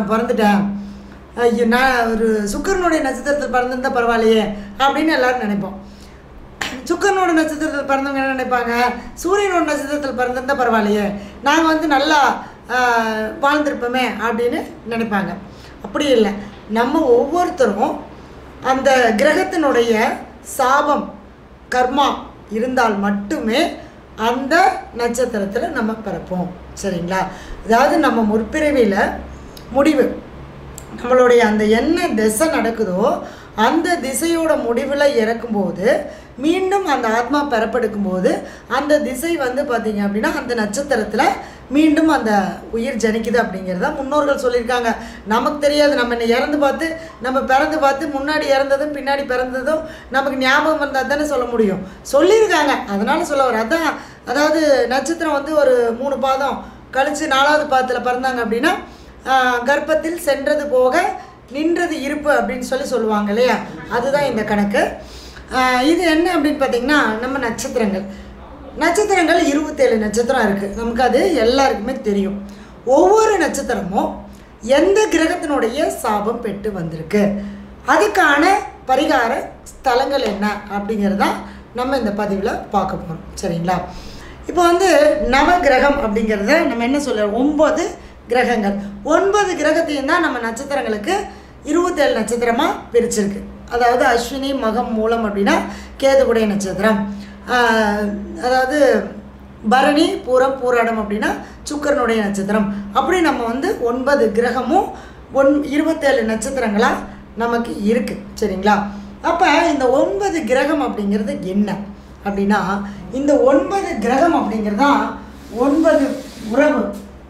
நான் பிறந்துட்டேன் ஐயோ நான் ஒரு சுக்கரனுடைய நட்சத்திரத்தில் பிறந்திருந்தா பரவாயில்லையே அப்படின்னு எல்லாரும் நினைப்போம் சுக்கரனோட நட்சத்திரத்தில் பிறந்தவங்க என்ன நினைப்பாங்க சூரியனோட நட்சத்திரத்தில் பிறந்திருந்தா பரவாயில்லையே நாங்கள் வந்து நல்லா ஆஹ், வாழ்ந்திருப்போமே அப்படின்னு நினைப்பாங்க அப்படி இல்லை நம்ம ஒவ்வொருத்தரும் அந்த கிரகத்தினுடைய சாபம் கர்மா இருந்தால் மட்டுமே அந்த நட்சத்திரத்தில் நம்ம பிறப்போம் சரிங்களா அதாவது நம்ம முற்பிறவியில் முடிவு நம்மளுடைய அந்த என்ன திசை நடக்குதோ அந்த திசையோட முடிவில் இறக்கும்போது மீண்டும் அந்த ஆத்மா பெறப்படுக்கும் போது அந்த திசை வந்து பார்த்திங்க அப்படின்னா அந்த நட்சத்திரத்தில் மீண்டும் அந்த உயிர் ஜனிக்குது அப்படிங்கிறத முன்னோர்கள் சொல்லியிருக்காங்க நமக்கு தெரியாது நம்ம இன்னை இறந்து பார்த்து நம்ம பிறந்து பார்த்து முன்னாடி இறந்ததும் பின்னாடி பிறந்ததும் நமக்கு ஞாபகம் வந்தால் தானே சொல்ல முடியும் சொல்லியிருக்காங்க அதனால சொல்ல வர அதான் அதாவது நட்சத்திரம் வந்து ஒரு மூணு பாதம் கழித்து நாலாவது பாதத்தில் பிறந்தாங்க அப்படின்னா ஆஹ் கர்ப்பத்தில் சென்றது போக நின்றது இருப்பு அப்படின்னு சொல்லி சொல்லுவாங்க இல்லையா அதுதான் இந்த கணக்கு ஆஹ் இது என்ன அப்படின்னு பார்த்தீங்கன்னா நம்ம நட்சத்திரங்கள் நட்சத்திரங்கள் இருபத்தேழு நட்சத்திரம் இருக்குது நமக்கு அது எல்லாருக்குமே தெரியும் ஒவ்வொரு நட்சத்திரமும் எந்த கிரகத்தினுடைய சாபம் பெற்று வந்திருக்கு அதுக்கான பரிகார ஸ்தலங்கள் என்ன அப்படிங்கிறதான் நம்ம இந்த பதிவில் பார்க்க போகிறோம் சரிங்களா இப்போ வந்து நவகிரகம் அப்படிங்கிறத நம்ம என்ன சொல்ல ஒம்பது கிரகங்கள் ஒன்பது கிரகத்தையும் தான் நம்ம நட்சத்திரங்களுக்கு இருபத்தேழு நட்சத்திரமாக பிரிச்சிருக்கு அதாவது அஸ்வினி மகம் மூலம் அப்படின்னா கேதுகுடைய நட்சத்திரம் ஆஹ், அதாவது பரணி பூரம் பூராடம் அப்படின்னா சுக்கரனுடைய நட்சத்திரம் அப்படி நம்ம வந்து ஒன்பது கிரகமும் ஒன் இருபத்தேழு நட்சத்திரங்களாக நமக்கு இருக்குது சரிங்களா அப்போ இந்த ஒன்பது கிரகம் அப்படிங்கிறது என்ன அப்படின்னா இந்த ஒன்பது கிரகம் அப்படிங்கிறது தான் ஒன்பது உறவு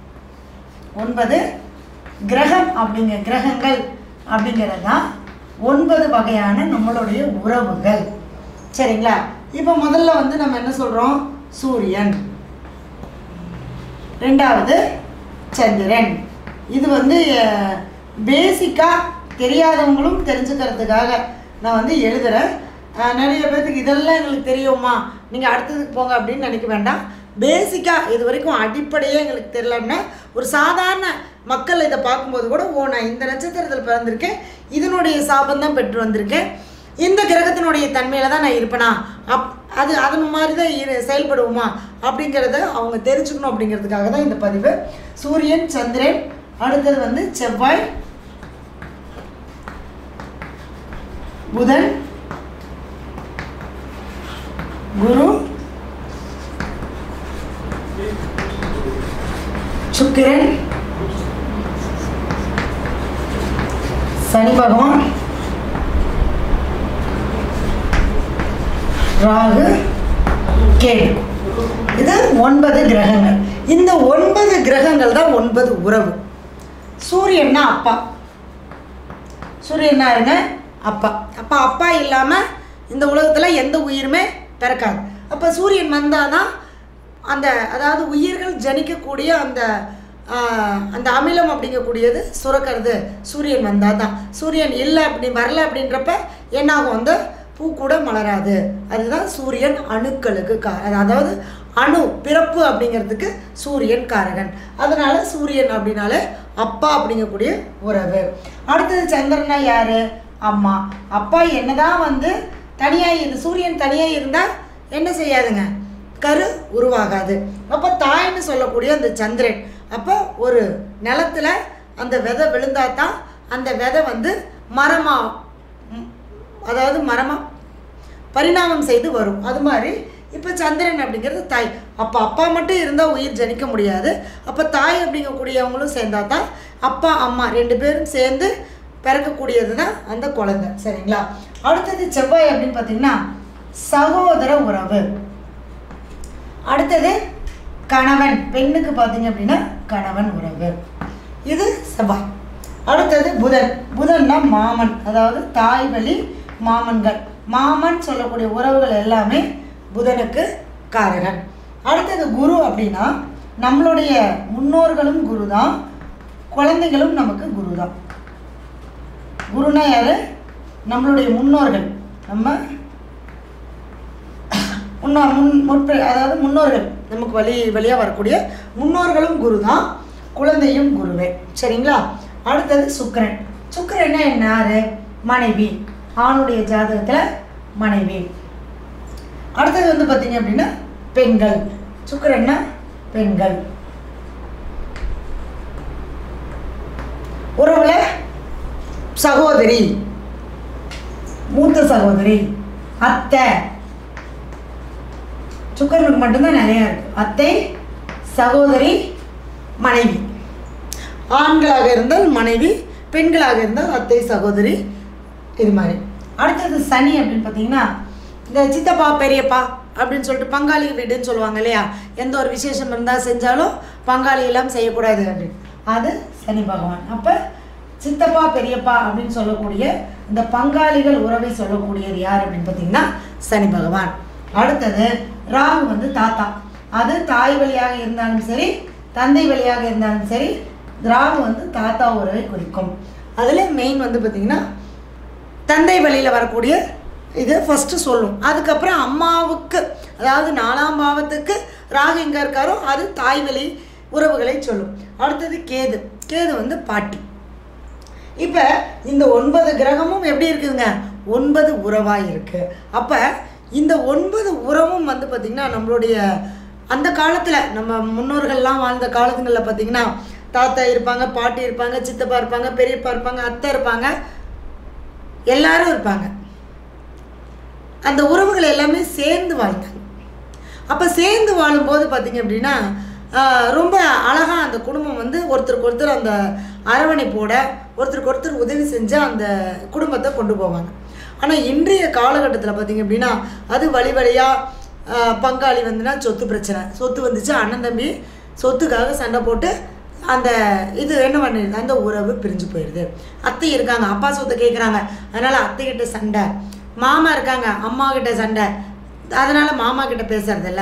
ஒன்பது கிரகம் அப்படிங்கிற கிரகங்கள் அப்படிங்கிறது தான் ஒன்பது வகையான நம்மளுடைய உறவுகள் சரிங்களா இப்போ முதல்ல வந்து நம்ம என்ன சொல்கிறோம் சூரியன் ரெண்டாவது சந்திரன் இது வந்து பேசிக்காக தெரியாதவங்களும் தெரிஞ்சுக்கிறதுக்காக நான் வந்து எழுதுகிறேன் அஹ், நிறைய பேர்த்துக்கு இதெல்லாம் எங்களுக்கு தெரியுமா நீங்கள் அடுத்ததுக்கு போங்க அப்படின்னு நினைக்க வேண்டாம் பேசிக்காக இது வரைக்கும் அடிப்படையே எங்களுக்கு தெரியலன்னா ஒரு சாதாரண மக்கள் இதை பார்க்கும்போது கூட ஓ நான் இந்த நட்சத்திரத்தில் பிறந்திருக்கேன் இதனுடைய சாபம் தான் பெற்று வந்திருக்கேன் இந்த கிரகத்தினுடைய தன்மையில் தான் நான் இருப்பேனா அப் அது அதன் மாதிரி தான் இரு செயல்படுவோமா அப்படிங்கிறத அவங்க தெரிஞ்சுக்கணும் அப்படிங்கிறதுக்காக தான் இந்த பதிவு சூரியன் சந்திரன் அடுத்தது வந்து செவ்வாய் புதன் குரு சுக்கிரன் சனி பகவான் ராகு கேது இது ஒன்பது கிரகங்கள் இந்த ஒன்பது கிரகங்கள் தான் ஒன்பது உறவு சூரியன்னா அப்பா சூரியனா இருங்க அப்பா அப்பா அப்பா இல்லாமல் இந்த உலகத்தில் எந்த உயிருமே பிறக்காது அப்போ சூரியன் வந்தால் தான் அந்த அதாவது உயிர்கள் ஜனிக்கக்கூடிய அந்த ஆஹ், அந்த அமிலம் அப்படிங்கக்கூடியது சுரக்கிறது சூரியன் வந்தால் தான் சூரியன் இல்லை அப்படி வரல அப்படின்றப்ப என்னாகும் அந்த பூ கூட மலராது அதுதான் சூரியன் அணுக்களுக்கு கா அதாவது அணு பிறப்பு அப்படிங்கிறதுக்கு சூரியன் காரகன் அதனால சூரியன் அப்படின்னாலே அப்பா அப்படிங்கக்கூடிய உறவு அடுத்தது சந்திரனா யாரு அம்மா அப்பா என்னதான் வந்து தனியாக இரு சூரியன் தனியாக இருந்தால் என்ன செய்யாதுங்க கரு உருவாகாது அப்போ தாய்னு சொல்லக்கூடிய அந்த சந்திரன் அப்போ ஒரு நிலத்துல அந்த விதை விழுந்தா தான் அந்த விதை வந்து மரமாக அதாவது மரமாக பரிணாமம் செய்து வரும் அது மாதிரி இப்போ சந்திரன் அப்படிங்கிறது தாய் அப்போ அப்பா மட்டும் இருந்தால் உயிர் ஜனிக்க முடியாது அப்போ தாய் அப்படிங்கக்கூடியவங்களும் சேர்ந்தா தான் அப்பா அம்மா ரெண்டு பேரும் சேர்ந்து பிறக்கக்கூடியது தான் அந்த குழந்தை சரிங்களா அடுத்தது செவ்வாய் அப்படின்னு பார்த்தீங்கன்னா சகோதர உறவு அடுத்தது கணவன் பெண்ணுக்கு பார்த்தீங்க அப்படின்னா கணவன் உறவு இது செவ்வாய் அடுத்தது புதன் புதன்னா மாமன் அதாவது தாய் வழி மாமன்கள் மாமன் சொல்லக்கூடிய உறவுகள் எல்லாமே புதனுக்கு காரகன் அடுத்தது குரு அப்படின்னா நம்மளுடைய முன்னோர்களும் குரு தான் குழந்தைகளும் நமக்கு குரு தான் குருனா யாரு நம்மளுடைய முன்னோர்கள் நம்ம முன்னோ முன் முற்ப அதாவது முன்னோர்கள் நமக்கு வழி வழியாக வரக்கூடிய முன்னோர்களும் குரு தான் குழந்தையும் குருவே சரிங்களா அடுத்தது சுக்கிரன் சுக்கிரன்னா என்ன யாரு மனைவி ஆணுடைய ஜாதகத்தில் மனைவி அடுத்தது வந்து பார்த்தீங்க அப்படின்னா பெண்கள் சுக்கிரன்னா பெண்கள் உறவுல சகோதரி மூத்த சகோதரி அத்தை சுக்கரனுக்கு மட்டும்தான் நிறையா இருக்கு அத்தை சகோதரி மனைவி ஆண்களாக இருந்தால் மனைவி பெண்களாக இருந்தால் அத்தை சகோதரி இது மாதிரி அடுத்தது சனி அப்படின்னு பார்த்தீங்கன்னா இந்த சித்தப்பா பெரியப்பா அப்படின்னு சொல்லிட்டு பங்காளி வீடுன்னு சொல்லுவாங்க இல்லையா எந்த ஒரு விசேஷம் இருந்தால் செஞ்சாலும் பங்காளி எல்லாம் செய்யக்கூடாது அப்படின்னு அது சனி பகவான் அப்போ சித்தப்பா பெரியப்பா அப்படின்னு சொல்லக்கூடிய இந்த பங்காளிகள் உறவை சொல்லக்கூடியது யார் அப்படின்னு பார்த்தீங்கன்னா சனி பகவான் அடுத்தது ராகு வந்து தாத்தா அது தாய் வழியாக இருந்தாலும் சரி தந்தை வழியாக இருந்தாலும் சரி ராகு வந்து தாத்தா உறவை குறிக்கும் அதில் மெயின் வந்து பார்த்திங்கன்னா தந்தை வழியில் வரக்கூடிய இது ஃபஸ்ட்டு சொல்லும் அதுக்கப்புறம் அம்மாவுக்கு அதாவது நாலாம் பாவத்துக்கு ராகு எங்கே இருக்காரோ அது தாய் வழி உறவுகளை சொல்லும் அடுத்தது கேது கேது வந்து பாட்டி இப்போ இந்த ஒன்பது கிரகமும் எப்படி இருக்குதுங்க ஒன்பது உறவாக இருக்குது அப்போ இந்த ஒன்பது உறவும் வந்து பார்த்திங்கன்னா நம்மளுடைய அந்த காலத்தில் நம்ம முன்னோர்கள்லாம் வாழ்ந்த காலத்துங்களில் பார்த்திங்கன்னா தாத்தா இருப்பாங்க பாட்டி இருப்பாங்க சித்தப்பா இருப்பாங்க பெரியப்பா இருப்பாங்க அத்தை இருப்பாங்க எல்லாரும் இருப்பாங்க அந்த உறவுகள் எல்லாமே சேர்ந்து வாழ்ந்தாங்க அப்போ சேர்ந்து வாழும்போது பார்த்திங்க அப்படின்னா ஆஹ், ரொம்ப அழகாக அந்த குடும்பம் வந்து ஒருத்தருக்கு ஒருத்தர் அந்த அரவணைப்போட ஒருத்தருக்கு ஒருத்தர் உதவி செஞ்சு அந்த குடும்பத்தை கொண்டு போவாங்க ஆனால் இன்றைய காலகட்டத்தில் பார்த்திங்க அப்படின்னா அது வழி வழியாக பங்காளி வந்துன்னா சொத்து பிரச்சனை சொத்து வந்துச்சு அண்ணன் தம்பி சொத்துக்காக சண்டை போட்டு அந்த இது என்ன பண்ணிடுது அந்த உறவு பிரிஞ்சு போயிடுது அத்தை இருக்காங்க அப்பா சொத்தை கேட்குறாங்க அதனால் அத்தைக்கிட்ட சண்டை மாமா இருக்காங்க அம்மா கிட்ட சண்டை அதனால் மாமா கிட்ட பேசுறதில்ல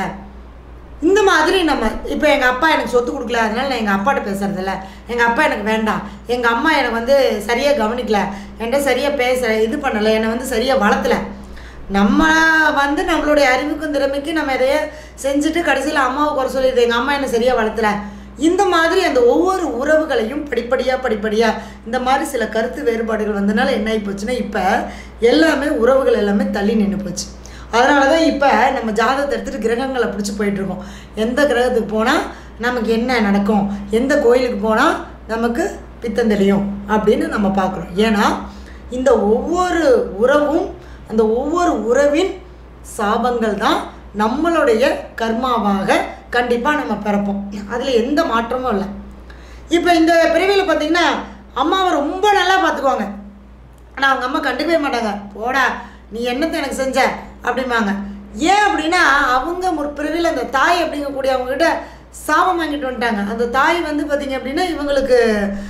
இந்த மாதிரி நம்ம இப்போ எங்கள் அப்பா எனக்கு சொத்து கொடுக்கல அதனால நான் எங்கள் அப்பாட்ட பேசுறதில்ல எங்கள் அப்பா எனக்கு வேண்டாம் எங்கள் அம்மா எனக்கு வந்து சரியாக கவனிக்கல என்கிட்ட சரியாக பேச இது பண்ணலை என்னை வந்து சரியாக வளர்த்தல நம்ம வந்து நம்மளுடைய அறிவுக்கும் திறமைக்கும் நம்ம எதையோ செஞ்சுட்டு கடைசியில் அம்மாவை குறை சொல்லிடுது எங்கள் அம்மா என்னை சரியாக வளர்த்தல இந்த மாதிரி அந்த ஒவ்வொரு உறவுகளையும் படிப்படியாக படிப்படியாக இந்த மாதிரி சில கருத்து வேறுபாடுகள் வந்தனால என்ன ஆகி போச்சுன்னா இப்போ எல்லாமே உறவுகள் எல்லாமே தள்ளி நின்று போச்சு அதனால தான் இப்போ நம்ம ஜாதகத்தை எடுத்துகிட்டு கிரகங்களை பிடிச்சி போயிட்டுருக்கோம் எந்த கிரகத்துக்கு போனால் நமக்கு என்ன நடக்கும் எந்த கோயிலுக்கு போனால் நமக்கு பித்தம் தெளியும் அப்படின்னு நம்ம பார்க்குறோம் ஏன்னா இந்த ஒவ்வொரு உறவும் அந்த ஒவ்வொரு உறவின் சாபங்கள் தான் நம்மளுடைய கர்மாவாக கண்டிப்பாக நம்ம பிறப்போம் அதில் எந்த மாற்றமும் இல்லை இப்போ இந்த பிரிவில் பார்த்தீங்கன்னா அம்மாவை ரொம்ப நல்லா பார்த்துக்குவாங்க ஆனால் அவங்க அம்மா கண்டுக்கவே மாட்டாங்க போடா நீ என்னத்தை எனக்கு செஞ்ச அப்படிம்பாங்க ஏன் அப்படின்னா அவங்க முற்பிறவியில் அந்த தாய் அப்படிங்கக்கூடிய அவங்ககிட்ட சாபம் வாங்கிட்டு வந்துட்டாங்க அந்த தாய் வந்து பார்த்திங்க அப்படின்னா இவங்களுக்கு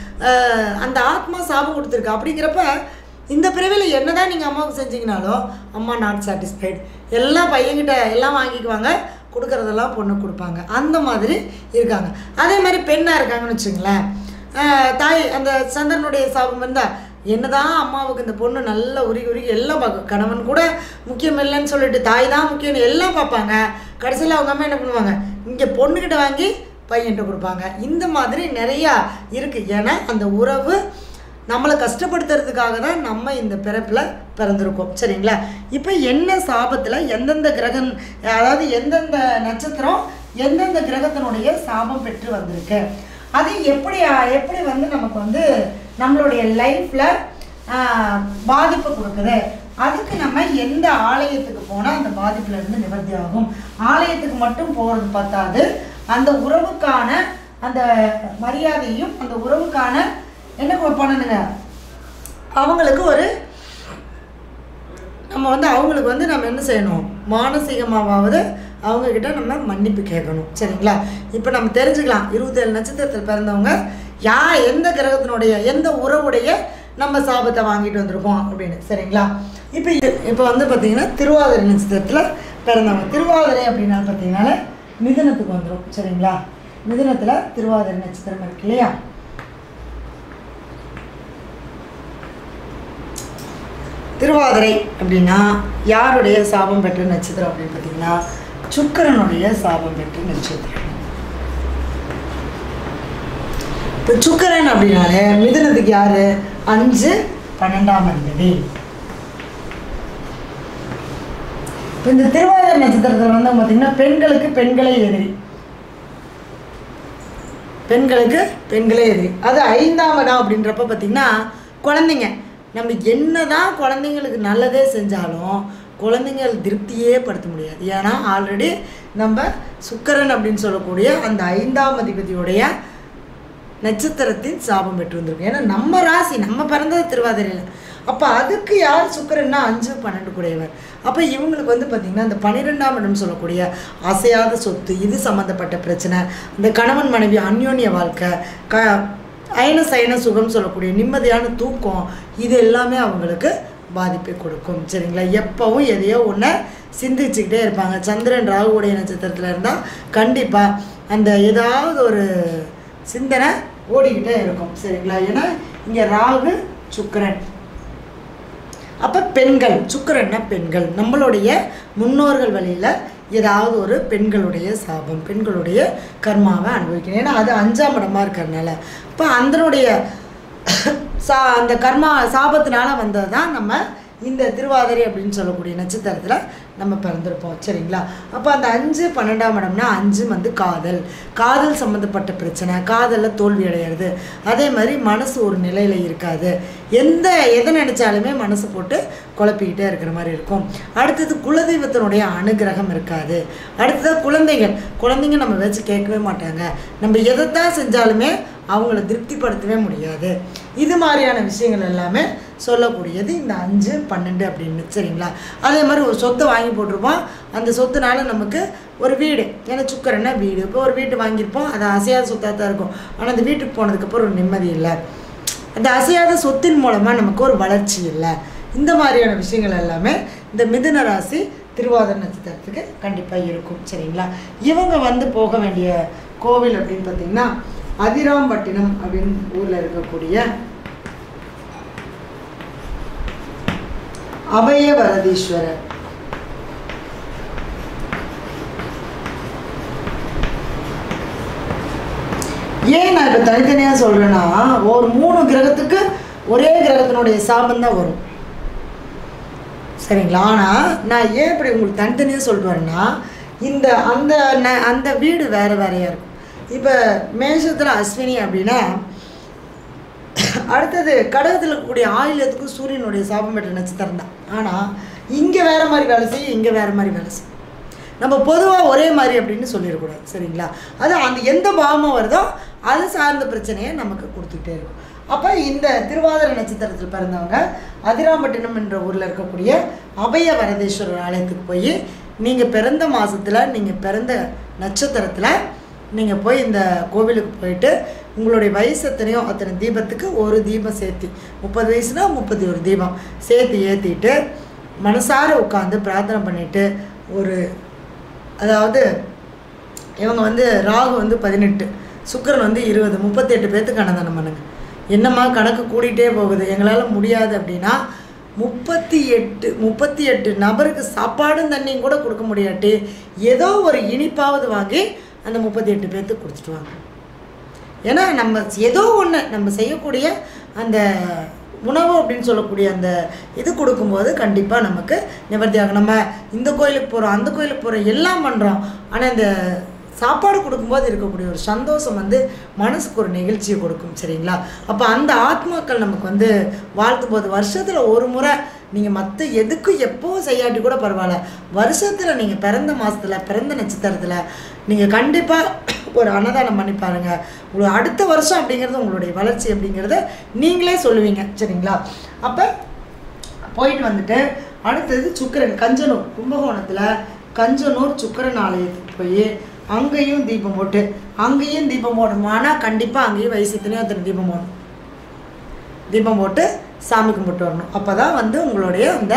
அஹ், அந்த ஆத்மா சாபம் கொடுத்துருக்கு அப்படிங்கிறப்ப இந்த பிறவியில் என்னதான் நீங்கள் அம்மாவுக்கு செஞ்சீங்கனாலும் அம்மா நாட் சாட்டிஸ்ஃபைடு எல்லாம் பையன்கிட்ட எல்லாம் வாங்கிக்குவாங்க கொடுக்குறதெல்லாம் பொண்ணு கொடுப்பாங்க அந்த மாதிரி இருக்காங்க அதே மாதிரி பெண்ணாக இருக்காங்கன்னு வச்சுங்களேன் ஆஹ் தாய் அந்த சந்திரனுடைய சாபம் இருந்தால் என்னதான் அம்மாவுக்கு இந்த பொண்ணு நல்லா உருகி உருகி எல்லாம் பார்க்கும் கணவன் கூட முக்கியம் இல்லைன்னு சொல்லிட்டு தாய் தான் முக்கியம்னு எல்லாம் பார்ப்பாங்க கடைசியில் அவங்க அம்மா என்ன பண்ணுவாங்க இங்கே பொண்ணுக்கிட்ட வாங்கி பையன்கிட்ட கொடுப்பாங்க இந்த மாதிரி நிறையா இருக்குது ஏன்னா அந்த உறவு நம்மளை கஷ்டப்படுத்துறதுக்காக தான் நம்ம இந்த பிறப்பில் பிறந்திருக்கோம் சரிங்களா இப்போ என்ன சாபத்தில் எந்தெந்த கிரகம் அதாவது எந்தெந்த நட்சத்திரம் எந்தெந்த கிரகத்தினுடைய சாபம் பெற்று வந்திருக்கு அது எப்படி எப்படி வந்து நமக்கு வந்து நம்மளுடைய லைஃப்பில் பாதிப்பு கொடுக்குது அதுக்கு நம்ம எந்த ஆலயத்துக்கு போனால் அந்த பாதிப்புல இருந்து நிவர்த்தி ஆகும் ஆலயத்துக்கு மட்டும் போகிறது பார்த்தாது அந்த உறவுக்கான அந்த மரியாதையும் அந்த உறவுக்கான என்ன பண்ணணுங்க அவங்களுக்கு ஒரு நம்ம வந்து அவங்களுக்கு வந்து நம்ம என்ன செய்யணும் மானசீகமாவது அவங்கக்கிட்ட நம்ம மன்னிப்பு கேட்கணும் சரிங்களா இப்போ நம்ம தெரிஞ்சுக்கலாம் இருபத்தேழு நட்சத்திரத்தில் பிறந்தவங்க யா எந்த கிரகத்தினுடைய எந்த உறவுடைய நம்ம சாபத்தை வாங்கிட்டு வந்திருக்கோம் அப்படின்னு சரிங்களா இப்போ இது இப்போ வந்து பார்த்திங்கன்னா திருவாதிரை நட்சத்திரத்தில் பிறந்தவங்க திருவாதிரை அப்படின்னா பார்த்தீங்கன்னா மிதுனத்துக்கு வந்துடும் சரிங்களா மிதுனத்தில் திருவாதிரை நட்சத்திரம் இருக்கு இல்லையா திருவாதிரை அப்படின்னா யாருடைய சாபம் பெற்ற நட்சத்திரம் அப்படின்னு பார்த்தீங்கன்னா சுக்கிரனுடைய சாபம் பெற்ற நட்சத்திரம் இப்போ சுக்கரன் அப்படின்னாலே மிதுனத்துக்கு யாரு அஞ்சு பன்னெண்டாம் அதிபதி இப்போ இந்த திருவாதிரை நட்சத்திரத்தில் வந்து பார்த்தீங்கன்னா பெண்களுக்கு பெண்களே எதிரி பெண்களுக்கு பெண்களே எதிரி அது ஐந்தாம் இடம் அப்படின்றப்ப பார்த்தீங்கன்னா குழந்தைங்க நம்ம என்னதான் குழந்தைங்களுக்கு நல்லதே செஞ்சாலும் குழந்தைங்கள் திருப்தியே படுத்த முடியாது ஏன்னா ஆல்ரெடி நம்ம சுக்கரன் அப்படின்னு சொல்லக்கூடிய அந்த ஐந்தாம் அதிபதியுடைய நட்சத்திரத்தின் சாபம் பெற்று வந்திருக்கும் ஏன்னா நம்ம ராசி நம்ம பிறந்தது திருவாதிரையில் அப்போ அதுக்கு யார் சுக்கரன்னா அஞ்சு பன்னெண்டு கூடையவர் அப்போ இவங்களுக்கு வந்து பார்த்திங்கன்னா இந்த பன்னிரெண்டாம் இடம் சொல்லக்கூடிய அசையாத சொத்து இது சம்மந்தப்பட்ட பிரச்சனை இந்த கணவன் மனைவி அந்யோன்ய வாழ்க்கை க அயன சயன சுகம் சொல்லக்கூடிய நிம்மதியான தூக்கம் இது எல்லாமே அவங்களுக்கு பாதிப்பை கொடுக்கும் சரிங்களா எப்போவும் எதையோ ஒன்று சிந்திச்சுக்கிட்டே இருப்பாங்க சந்திரன் ராகுவுடைய நட்சத்திரத்தில் இருந்தால் கண்டிப்பாக அந்த ஏதாவது ஒரு சிந்தனை ஓடிக்கிட்டே இருக்கும் சரிங்களா ஏன்னா இங்கே ராகு சுக்கிரன் அப்போ பெண்கள் சுக்கிரன்னா பெண்கள் நம்மளுடைய முன்னோர்கள் வழியில் ஏதாவது ஒரு பெண்களுடைய சாபம் பெண்களுடைய கர்மாவை அனுபவிக்கணும் ஏன்னா அது அஞ்சாம் இடமா இருக்கிறதுனால இப்போ அதனுடைய சா அந்த கர்மா சாபத்தினால வந்தது தான் நம்ம இந்த திருவாதிரை அப்படின்னு சொல்லக்கூடிய நட்சத்திரத்தில் நம்ம பிறந்திருப்போம் சரிங்களா அப்போ அந்த அஞ்சு பன்னெண்டாம் இடம்னா அஞ்சு வந்து காதல் காதல் சம்மந்தப்பட்ட பிரச்சனை காதலில் தோல்வி அடையிறது அதே மாதிரி மனசு ஒரு நிலையில் இருக்காது எந்த எதை நினச்சாலுமே மனசு போட்டு குழப்பிக்கிட்டே இருக்கிற மாதிரி இருக்கும் அடுத்தது குலதெய்வத்தினுடைய அனுகிரகம் இருக்காது அடுத்தது குழந்தைகள் குழந்தைங்க நம்ம வச்சு கேட்கவே மாட்டாங்க நம்ம எதைத்தான் செஞ்சாலுமே அவங்கள திருப்திப்படுத்தவே முடியாது இது மாதிரியான விஷயங்கள் எல்லாமே சொல்லக்கூடியது இந்த அஞ்சு பன்னெண்டு அப்படின்னு சரிங்களா அதே மாதிரி ஒரு சொத்தை வாங்கி போட்டிருப்போம் அந்த சொத்துனால நமக்கு ஒரு வீடு ஏன்னா சுக்கரன்னா வீடு இப்போ ஒரு வீட்டு வாங்கியிருப்போம் அது அசையாத சொத்தாக தான் இருக்கும் ஆனால் அந்த வீட்டுக்கு போனதுக்கப்புறம் ஒரு நிம்மதி இல்லை அந்த அசையாத சொத்தின் மூலமாக நமக்கு ஒரு வளர்ச்சி இல்லை இந்த மாதிரியான விஷயங்கள் எல்லாமே இந்த மிதுன ராசி திருவாதிரை நட்சத்திரத்துக்கு கண்டிப்பாக இருக்கும் சரிங்களா இவங்க வந்து போக வேண்டிய கோவில் அப்படின்னு பார்த்தீங்கன்னா அதிராம்பட்டினம் அப்படின்னு ஊரில் இருக்கக்கூடிய அபயவரதீஸ்வரர் ஏன் நான் இப்போ தனித்தனியாக சொல்கிறேன்னா ஒரு மூணு கிரகத்துக்கு ஒரே கிரகத்தினுடைய சாபம் தான் வரும் சரிங்களா ஆனால் நான் ஏன் இப்படி உங்களுக்கு தனித்தனியாக சொல்லிட்டு வரேன்னா இந்த அந்த ந- அந்த வீடு வேறு வேறையாக இருக்கும் இப்போ மேஷத்தில் அஸ்வினி அப்படின்னா அடுத்தது கடகத்தில் இருக்கக்கூடிய ஆயுளத்துக்கும் சூரியனுடைய சாபம் பெற்ற நட்சத்திரம் தான் ஆனால் இங்கே வேறு மாதிரி வேலை செய்யும் இங்கே வேறு மாதிரி வேலை செய்யும் நம்ம பொதுவாக ஒரே மாதிரி அப்படின்னு சொல்லிடக்கூடாது சரிங்களா அது அந்த எந்த பாவமாக வருதோ அது சார்ந்த பிரச்சனையை நமக்கு கொடுத்துக்கிட்டே இருக்கும் அப்போ இந்த திருவாதிரை நட்சத்திரத்தில் பிறந்தவங்க அதிராம்பட்டினம் என்ற ஊரில் இருக்கக்கூடிய அபய வரதேஸ்வரர் ஆலயத்துக்கு போய் நீங்கள் பிறந்த மாதத்தில் நீங்கள் பிறந்த நட்சத்திரத்தில் நீங்கள் போய் இந்த கோவிலுக்கு போயிட்டு உங்களுடைய வயசு எத்தனையோ அத்தனை தீபத்துக்கு ஒரு தீபம் சேர்த்தி முப்பது வயசுனா முப்பத்தி ஒரு தீபம் சேர்த்து ஏற்றிட்டு மனசார உட்காந்து பிரார்த்தனை பண்ணிவிட்டு ஒரு அதாவது இவங்க வந்து ராகு வந்து பதினெட்டு சுக்கிரன் வந்து இருபது முப்பத்தெட்டு பேர்த்துக்கு அன்னதானம் பண்ணுங்க என்னம்மா கணக்கு கூடிட்டே போகுது எங்களால் முடியாது அப்படின்னா முப்பத்தி எட்டு முப்பத்தி எட்டு நபருக்கு சாப்பாடும் தண்ணியும் கூட கொடுக்க முடியாட்டி ஏதோ ஒரு இனிப்பாவது வாங்கி அந்த முப்பத்தி எட்டு பேர்த்துக்கு கொடுத்துட்டு வாங்க ஏன்னா நம்ம ஏதோ ஒன்று நம்ம செய்யக்கூடிய அந்த உணவு அப்படின்னு சொல்லக்கூடிய அந்த இது கொடுக்கும்போது கண்டிப்பாக நமக்கு நிவர்த்தியாகும் நம்ம இந்த கோயிலுக்கு போகிறோம் அந்த கோயிலுக்கு போகிறோம் எல்லாம் பண்ணுறோம் ஆனால் இந்த சாப்பாடு கொடுக்கும்போது இருக்கக்கூடிய ஒரு சந்தோஷம் வந்து மனசுக்கு ஒரு நிகழ்ச்சியை கொடுக்கும் சரிங்களா அப்போ அந்த ஆத்மாக்கள் நமக்கு வந்து வாழ்த்தும் போது வருஷத்தில் ஒரு முறை நீங்கள் மற்ற எதுக்கும் எப்போவும் செய்யாட்டி கூட பரவாயில்ல வருஷத்தில் நீங்கள் பிறந்த மாதத்தில் பிறந்த நட்சத்திரத்தில் நீங்கள் கண்டிப்பாக ஒரு அன்னதானம் பண்ணி பாருங்க உங்களுக்கு அடுத்த வருஷம் அப்படிங்கிறது உங்களுடைய வளர்ச்சி அப்படிங்கிறத நீங்களே சொல்லுவீங்க சரிங்களா அப்போ போயிட்டு வந்துட்டு அடுத்தது சுக்கிரன் கஞ்சனூர் கும்பகோணத்தில் கஞ்சனூர் சுக்கிரன் ஆலயத்துக்கு போய் அங்கேயும் தீபம் போட்டு அங்கேயும் தீபம் போடணுமானா கண்டிப்பாக அங்கேயும் வயசுத்துலேயும் அத்தனை தீபம் போடணும் தீபம் போட்டு சாமி கும்பிட்டு வரணும் அப்போ தான் வந்து உங்களுடைய அந்த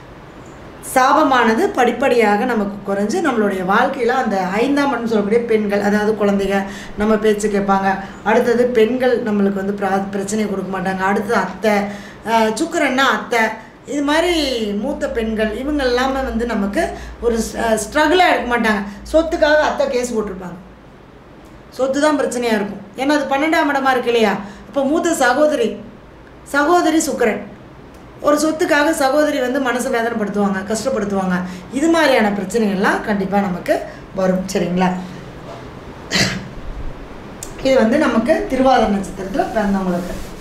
சாபமானது படிப்படியாக நமக்கு குறைஞ்சு நம்மளுடைய வாழ்க்கையில் அந்த ஐந்தாம் இடம் சொல்லக்கூடிய பெண்கள் அதாவது குழந்தைங்க நம்ம பேச்சு கேட்பாங்க அடுத்தது பெண்கள் நம்மளுக்கு வந்து பிரா பிரச்சனையை கொடுக்க மாட்டாங்க அடுத்தது அத்தை அஹ் சுக்கிரன்னா அத்தை இது மாதிரி மூத்த பெண்கள் இவங்க எல்லாமே வந்து நமக்கு ஒரு ஸ்ட்ரகிளாக எடுக்க மாட்டாங்க சொத்துக்காக அத்தை கேஸ் போட்டிருப்பாங்க சொத்து தான் பிரச்சனையாக இருக்கும் ஏன்னா அது பன்னெண்டாம் இடமா இருக்கு இல்லையா அப்போ மூத்த சகோதரி சகோதரி சுக்கிரன் ஒரு சொத்துக்காக சகோதரி வந்து மனசை வேதனைப்படுத்துவாங்க கஷ்டப்படுத்துவாங்க இது மாதிரியான பிரச்சனைகள்லாம் கண்டிப்பாக நமக்கு வரும் சரிங்களா இது வந்து நமக்கு திருவாதிரை நட்சத்திரத்தில் பிறந்தவங்களுக்கு